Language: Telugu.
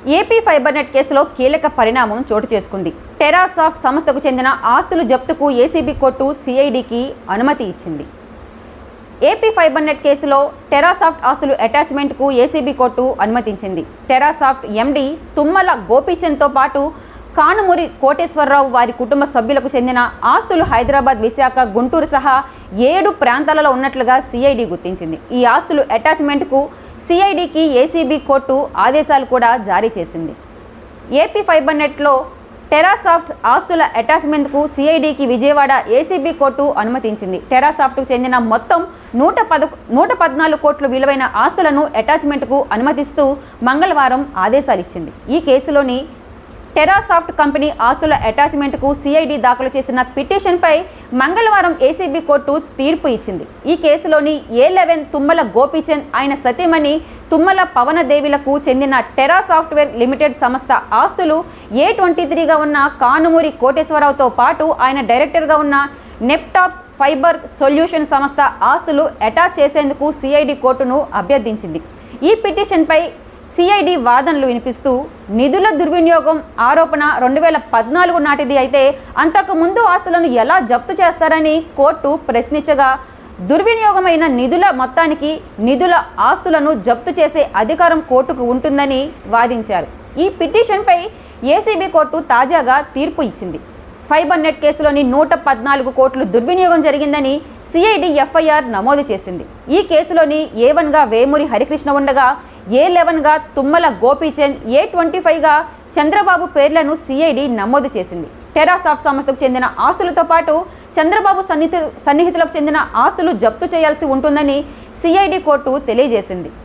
ఏపీ ఫైబర్ నెట్ కేసులో కీలక పరిణామం చోటు చేసుకుంది టెరాసాఫ్ట్ సంస్థకు చెందిన ఆస్తుల జప్తుకు ఏసీబీ కోర్టు సిఐడికి అనుమతి ఇచ్చింది ఏపీ ఫైబర్ నెట్ కేసులో టెరాసాఫ్ట్ ఆస్తులు అటాచ్మెంట్కు ఏసీబీ కోర్టు అనుమతించింది టెరాసాఫ్ట్ ఎండీ తుమ్మల గోపీచంద్తో పాటు కానుమూరి కోటేశ్వరరావు వారి కుటుంబ సభ్యులకు చెందిన ఆస్తులు హైదరాబాద్ విశాఖ గుంటూరు సహా ఏడు ప్రాంతాలలో ఉన్నట్లుగా సిఐడి గుర్తించింది ఈ ఆస్తులు అటాచ్మెంట్కు సిఐడికి ఏసీబీ కోర్టు ఆదేశాలు కూడా జారీ చేసింది ఏపీ ఫైబర్ నెట్లో టెరాసాఫ్ట్ ఆస్తుల అటాచ్మెంట్కు సిఐడికి విజయవాడ ఏసీబీ కోర్టు అనుమతించింది టెరాసాఫ్ట్కు చెందిన మొత్తం నూట పద నూట పద్నాలుగు కోట్ల విలువైన ఆస్తులను అటాచ్మెంట్కు అనుమతిస్తూ మంగళవారం ఆదేశాలు ఇచ్చింది ఈ కేసులోని టెరాసాఫ్ట్ కంపెనీ ఆస్తుల అటాచ్మెంట్కు సిఐడి దాఖలు చేసిన పిటిషన్పై మంగళవారం ఏసీబీ కోర్టు తీర్పు ఇచ్చింది ఈ కేసులోని ఏ లెవెన్ తుమ్మల గోపీచంద్ ఆయన సతీమణి తుమ్మల పవనదేవిలకు చెందిన టెరా సాఫ్ట్వేర్ లిమిటెడ్ సంస్థ ఆస్తులు ఏ ట్వంటీ త్రీగా ఉన్న కానుమూరి కోటేశ్వరరావుతో పాటు ఆయన డైరెక్టర్గా ఉన్న నెప్టాప్స్ ఫైబర్ సొల్యూషన్ సంస్థ ఆస్తులు అటాచ్ చేసేందుకు సిఐడి కోర్టును అభ్యర్థించింది ఈ పిటిషన్పై సిఐడి వాదనలు వినిపిస్తూ నిధుల దుర్వినియోగం ఆరోపణ రెండు వేల పద్నాలుగు నాటిది అయితే అంతకు ముందు ఆస్తులను ఎలా జప్తు చేస్తారని కోర్టు ప్రశ్నించగా దుర్వినియోగమైన నిధుల మొత్తానికి నిధుల ఆస్తులను జప్తు చేసే అధికారం కోర్టుకు ఉంటుందని వాదించారు ఈ పిటిషన్పై ఏసీబీ కోర్టు తాజాగా తీర్పు ఇచ్చింది ఫైబర్ నెట్ కేసులోని నూట పద్నాలుగు కోట్లు దుర్వినియోగం జరిగిందని సిఐడి ఎఫ్ఐఆర్ నమోదు చేసింది ఈ కేసులోని ఏ వన్గా వేమూరి హరికృష్ణ ఉండగా ఏ లెవెన్గా తుమ్మల గోపీచంద్ ఏ ట్వంటీ ఫైవ్గా చంద్రబాబు పేర్లను సిఐడి నమోదు చేసింది టెరాసాఫ్ట్ సంస్థకు చెందిన ఆస్తులతో పాటు చంద్రబాబు సన్నిహితు సన్నిహితులకు చెందిన ఆస్తులు జప్తు చేయాల్సి ఉంటుందని సిఐడి కోర్టు తెలియజేసింది